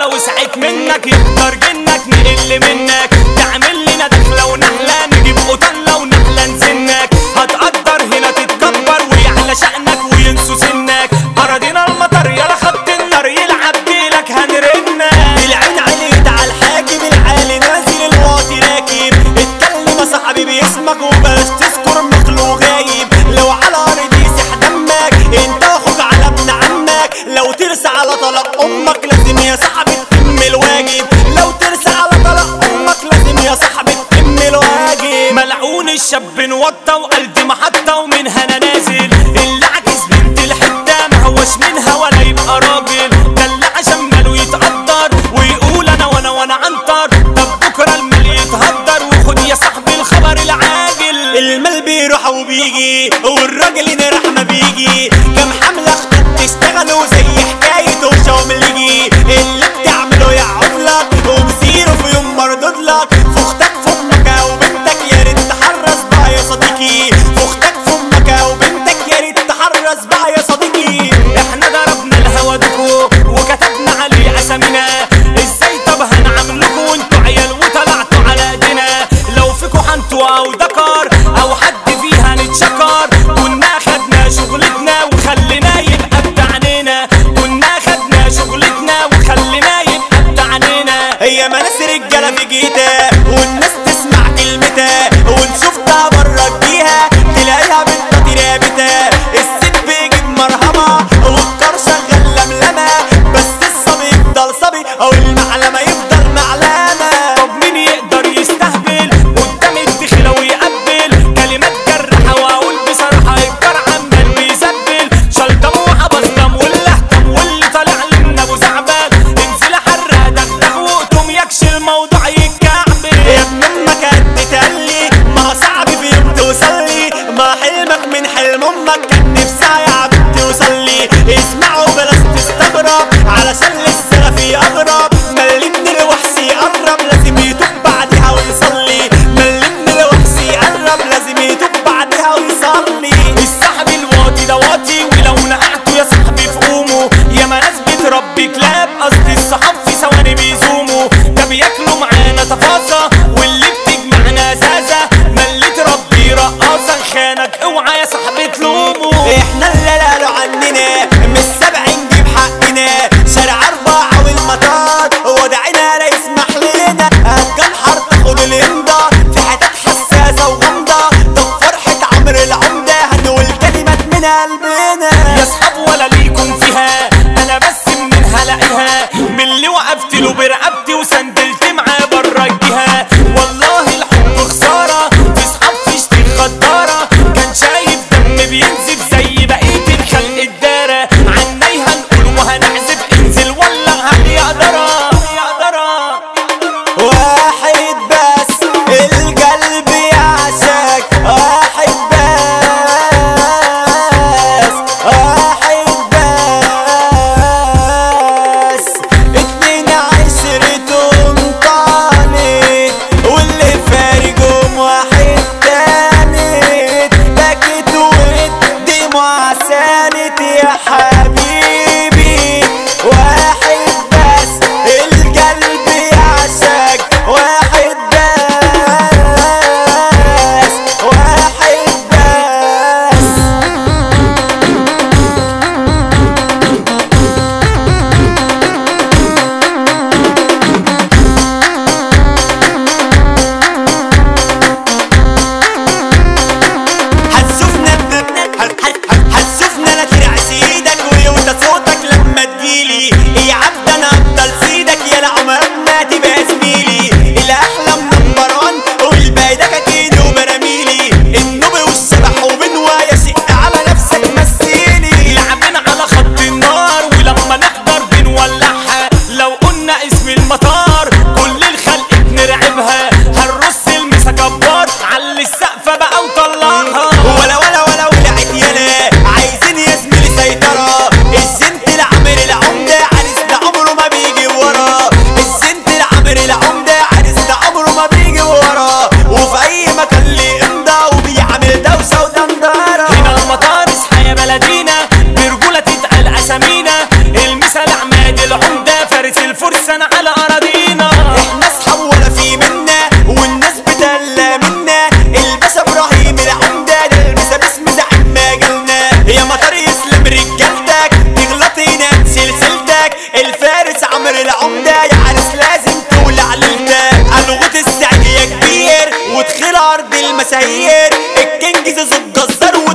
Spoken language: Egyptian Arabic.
وسعك منك يقدر جنك نقل منك تعمل لنا دخلة ونحلة نجيب قطلة ونحلة نزنك هتقدر هنا تتكبر ويعلى شأنك وينسوا سنك أراضينا المطر يلا خط النار يلعب جيلك هنرنك بالعين عليك على الحاجب العالي نازل الواطي راكب اتكلم يا صاحبي باسمك وبلاش تذكر مخلوق غايب لو على ارض يسح دمك انت اخوك على ابن عمك لو ترسى على طلاق امك لازم يا صاحبي تتم الواجب لو ترسى على طلاق امك لازم يا صاحبي تتم الواجب ملعون الشاب نوطى وقلبي محطة ومنها انا نازل اللي عكس بنت الحتة ما هوش منها ولا يبقى راجل ده اللي عشان ماله يتقدر ويقول انا وانا وانا عنتر طب بكرة المال يتهدر وخد يا صاحبي الخبر العاجل المال بيروح وبيجي والراجل هنا راح ما بيجي كم حملة اختك تشتغلوا زي حكاية وشاوم يجي اللي بتعمله يقعد لك ومسيره في يوم مردود لك فاختك في امك او بنتك يا ريت تحرص بقى يا صديقي فاختك في امك او بنتك يا ريت تحرص بقى يا صديقي احنا ضربنا الهوا دكو وكتبنا عليه اسامينا ازاي طب هنعاملكوا وانتوا عيال وطلعتوا على ايدينا لو فيكوا حنتوا او دكار او حد فيها نتشكر كنا خدنا شغلتنا وخلينا يبقى بتعنينا كنا خدنا شغلتنا وخلينا يبقى بتعنينا هي مناس رجالة في جيتها والناس تسمع كلمتها ونشوفتها بره جيها تلاقيها بنت رابتها الست بيجيب مرهمة والكار شغال لملمة بس الصبي يفضل صبي او المعلمة يفضل معلمة طب مين يقدر يستهبل قدام الدخلة ويقبل كلمات جرحة واقول بصراحة الجرع عمال بيسبل شلطم وحبطم واللي اهتم واللي طالع لنا ابو زعبل انزل حرق دغدغ وقتم يكش الموضوع يتكعبل يا ابن امك قد تقلي ما صعب في يوم توصلي ما حلمك من حلم امك كان نفسها يا عبد توصلي اسمعوا بلاش تستغرب علشان لسه في اغرب سنة على اراضينا احنا اصحاب ولا في منا والناس بتلا منا الباشا ابراهيم العمدة نلبسها باسم زعيم مجالنا يا مطر يسلم رجالتك تغلط هنا سلسلتك الفارس عمرو العمدة يا عرس لازم تولع ليلتك الغوت السعي يا كبير وادخل ارض المشاهير الكينج زوز الجزار